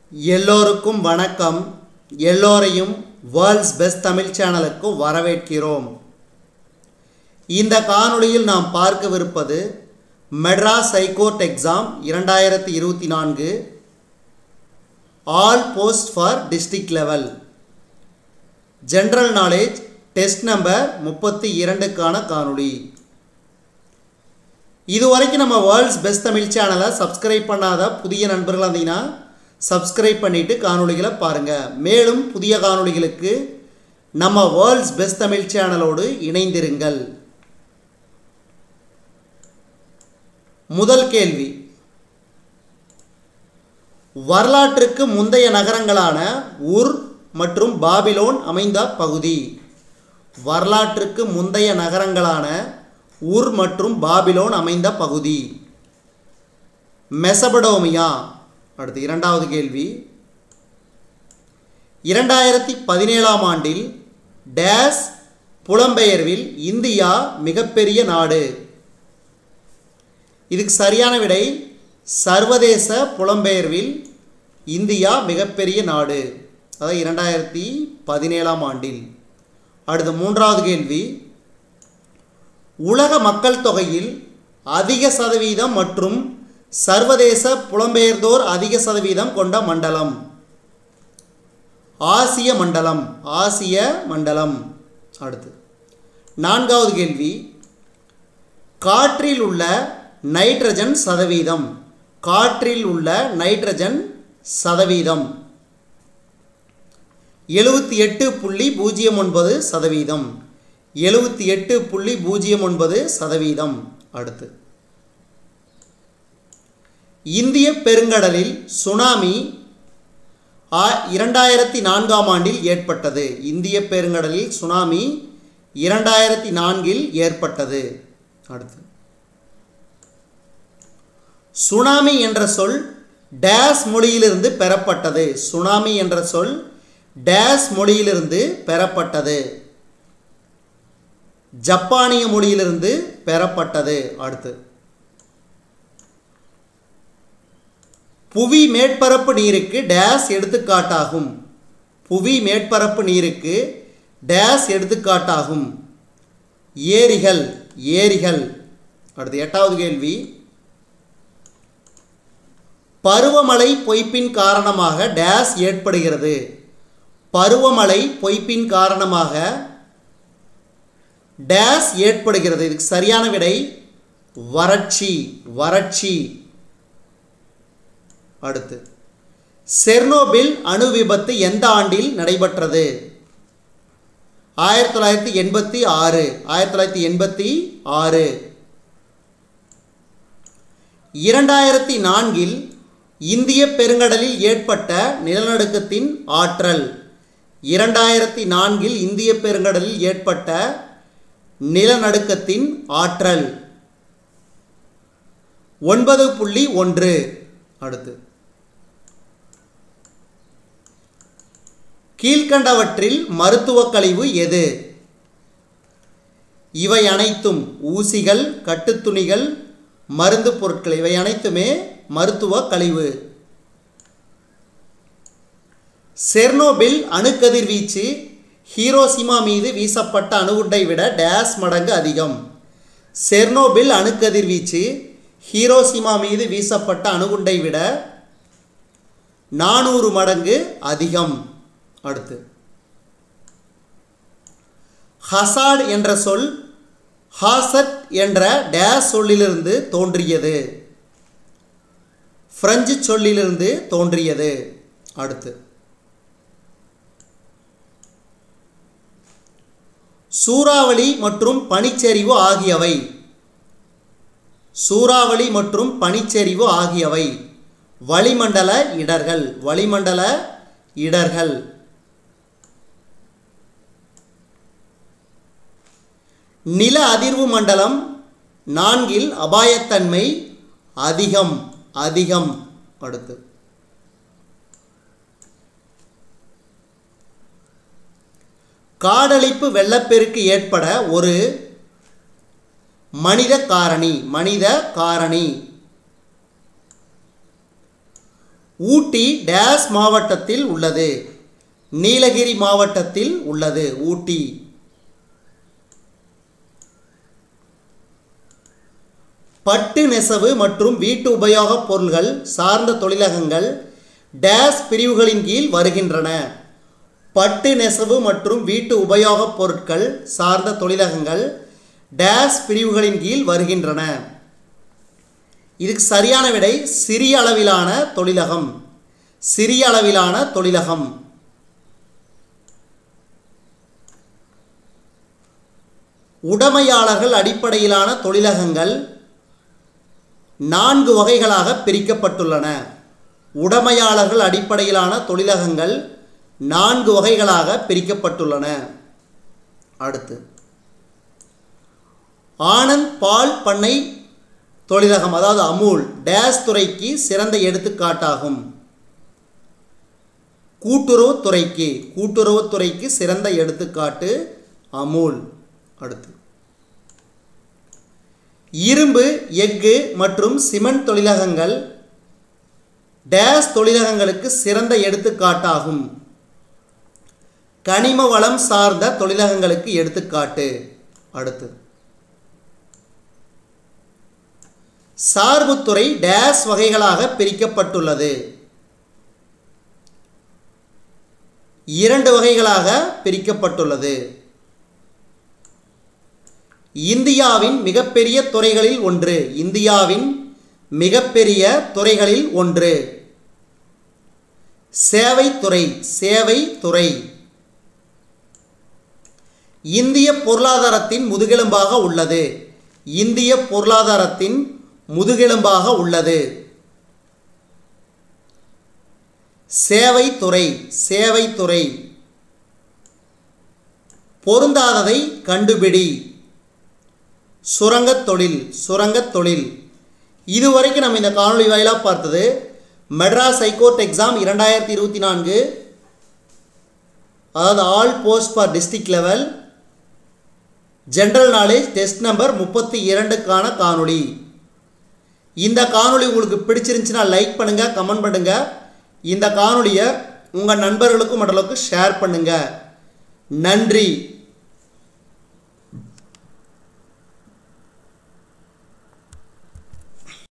எல்லோருக்கும் வணக்கம் எல்லோரையும் வேர்ல்ட்ஸ் பெஸ்ட் தமிழ் சேனலுக்கு வரவேற்கிறோம் இந்த காணொளியில் நாம் பார்க்கவிருப்பது மெட்ராஸ் ஹைகோர்ட் எக்ஸாம் இரண்டாயிரத்தி இருபத்தி நான்கு all post for district level general knowledge test number முப்பத்தி இரண்டுக்கான காணொளி இதுவரைக்கும் நம்ம வேர்ல்ட்ஸ் பெஸ்ட் தமிழ் சேனலை சப்ஸ்கிரைப் பண்ணாத புதிய நண்பர்கள் இருந்தீங்கன்னா சப்ஸ்கிரைப் பண்ணிவிட்டு காணொளிகளை பாருங்கள் மேலும் புதிய காணொளிகளுக்கு நம்ம வேர்ல்ட்ஸ் பெஸ்ட் தமிழ் சேனலோடு இணைந்திருங்கள் முதல் கேள்வி வரலாற்றுக்கு முந்தைய நகரங்களான உர் மற்றும் பாபிலோன் அமைந்த பகுதி வரலாற்றுக்கு முந்தைய நகரங்களான உர் மற்றும் பாபிலோன் அமைந்த பகுதி மெசபடோமியா அடுத்து இரண்டாவது கேள்வி இரண்டாயிரத்தி பதினேழாம் ஆண்டில் டேஸ் புலம்பெயர்வில் இந்தியா மிகப்பெரிய நாடு இதுக்கு சரியான விடை சர்வதேச புலம்பெயர்வில் இந்தியா மிகப்பெரிய நாடு அதாவது இரண்டாயிரத்தி பதினேழாம் ஆண்டில் அடுத்து மூன்றாவது கேள்வி உலக மக்கள் தொகையில் அதிக சதவீதம் மற்றும் சர்வதேச புலம்பெயர்ந்தோர் அதிக சதவீதம் கொண்ட மண்டலம் ஆசிய மண்டலம் ஆசிய மண்டலம் அடுத்து நான்காவது கேள்வி காற்றில் உள்ள நைட்ரஜன் சதவீதம் காற்றில் உள்ள நைட்ரஜன் சதவீதம் எழுபத்தி எட்டு புள்ளி பூஜ்ஜியம் ஒன்பது சதவீதம் எழுபத்தி எட்டு புள்ளி பூஜ்ஜியம் ஒன்பது சதவீதம் அடுத்து இந்திய பெருங்கடலில் சுனாமி ஆ இரண்டாயிரத்தி நான்காம் ஆண்டில் ஏற்பட்டது இந்திய பெருங்கடலில் சுனாமி இரண்டாயிரத்தி நான்கில் ஏற்பட்டது அடுத்து சுனாமி என்ற சொல் டேஸ் மொழியிலிருந்து பெறப்பட்டது சுனாமி என்ற சொல் டேஸ் மொழியிலிருந்து பெறப்பட்டது ஜப்பானிய மொழியிலிருந்து பெறப்பட்டது அடுத்து புவி மேற்பரப்பு நீருக்கு டேஸ் எடுத்துக்காட்டாகும் புவி மேற்பரப்பு நீருக்கு டேஸ் எடுத்துக்காட்டாகும் ஏரிகள் ஏரிகள் அடுத்து எட்டாவது கேள்வி பருவமழை பொய்ப்பின் காரணமாக டேஸ் ஏற்படுகிறது பருவமழை பொய்ப்பின் காரணமாக டேஸ் ஏற்படுகிறது இதுக்கு சரியான விடை வறட்சி வறட்சி அடுத்து செர்னோபில் அணு விபத்து எந்த ஆண்டில் நடைபெற்றது ஆயிரத்தி தொள்ளாயிரத்தி எண்பத்தி ஆறு ஆயிரத்தி தொள்ளாயிரத்தி எண்பத்தி ஆறு இரண்டாயிரத்தி நான்கில் இந்திய பெருங்கடலில் ஏற்பட்ட நிலநடுக்கத்தின் ஆற்றல் இரண்டாயிரத்தி நான்கில் இந்திய பெருங்கடலில் ஏற்பட்ட நிலநடுக்கத்தின் ஆற்றல் ஒன்பது புள்ளி ஒன்று அடுத்து கீழ்கண்டவற்றில் மருத்துவ கழிவு எது இவை அனைத்தும் ஊசிகள் கட்டுத்துணிகள் மருந்து பொருட்கள் இவை அனைத்துமே மருத்துவ கழிவு செர்னோபில் அணுக்கதிர்வீச்சு ஹீரோசிமா மீது வீசப்பட்ட அணுகுண்டை விட டேஸ் மடங்கு அதிகம் செர்னோபில் அணுக்கதிர்வீச்சு ஹீரோசிமா மீது வீசப்பட்ட அணுகுண்டை விட நானூறு மடங்கு அதிகம் அடுத்து ஹசாட் என்ற சொல் ஹாசட் என்ற டேஸ் சொல்லிலிருந்து தோன்றியது பிரெஞ்சு சொல்லிலிருந்து தோன்றியது அடுத்து சூறாவளி மற்றும் பனிச்சரிவு ஆகியவை சூறாவளி மற்றும் பனிச்சரிவு ஆகியவை வளிமண்டல இடர்கள் வளிமண்டல இடர்கள் நில அதிர்வு மண்டலம் நான்கில் அபாயத்தன்மை அதிகம் அதிகம் அடுத்து காடழிப்பு வெள்ளப்பெருக்கு ஏற்பட ஒரு மனித காரணி மனித காரணி ஊட்டி டேஸ் மாவட்டத்தில் உள்ளது நீலகிரி மாவட்டத்தில் உள்ளது ஊட்டி பட்டு நெசவு மற்றும் வீட்டு உபயோகப் பொருள்கள் சார்ந்த தொழிலகங்கள் டேஸ் பிரிவுகளின் கீழ் வருகின்றன பட்டு நெசவு மற்றும் வீட்டு உபயோகப் பொருட்கள் சார்ந்த தொழிலகங்கள் டேஸ் பிரிவுகளின் கீழ் வருகின்றன இதுக்கு சரியான விடை சிறிய அளவிலான தொழிலகம் சிறிய அளவிலான தொழிலகம் உடமையாளர்கள் அடிப்படையிலான தொழிலகங்கள் நான்கு வகைகளாக பிரிக்கப்பட்டுள்ளன உடமையாளர்கள் அடிப்படையிலான தொழிலகங்கள் நான்கு வகைகளாக பிரிக்கப்பட்டுள்ளன அடுத்து ஆனந்த் பால் பண்ணை தொழிலகம் அதாவது அமுல் டேஸ் துறைக்கு சிறந்த எடுத்துக்காட்டாகும் கூட்டுறவுத்துறைக்கு கூட்டுறவுத்துறைக்கு சிறந்த எடுத்துக்காட்டு அமுல் அடுத்து இரும்பு எஃகு மற்றும் சிமெண்ட் தொழிலகங்கள் டேஸ் தொழிலகங்களுக்கு சிறந்த எடுத்துக்காட்டாகும் கனிம வளம் சார்ந்த தொழிலகங்களுக்கு எடுத்துக்காட்டு அடுத்து சார்புத்துறை டேஸ் வகைகளாக பிரிக்கப்பட்டுள்ளது இரண்டு வகைகளாக பிரிக்கப்பட்டுள்ளது இந்தியாவின் மிகப்பெரிய துறைகளில் ஒன்று இந்தியாவின் மிகப்பெரிய துறைகளில் ஒன்று சேவைத்துறை சேவைத்துறை இந்திய பொருளாதாரத்தின் முதுகெலும்பாக உள்ளது இந்திய பொருளாதாரத்தின் முதுகெலும்பாக உள்ளது சேவைத்துறை சேவைத்துறை பொருந்தாததை கண்டுபிடி சுரங்கத் தொழில் சுரங்கத் தொழில் இதுவரைக்கும் நம்ம இந்த காணொளி வாயிலாக பார்த்தது மெட்ராஸ் ஹைகோர்ட் எக்ஸாம் இரண்டாயிரத்தி இருபத்தி நான்கு அதாவது all post for district level general knowledge test number முப்பத்தி இரண்டுக்கான காணொளி இந்த காணொளி உங்களுக்கு பிடிச்சிருந்துச்சுன்னா லைக் பண்ணுங்கள் கமெண்ட் பண்ணுங்கள் இந்த காணொளியை உங்கள் நண்பர்களுக்கும் மற்றளவுக்கு ஷேர் பண்ணுங்கள் நன்றி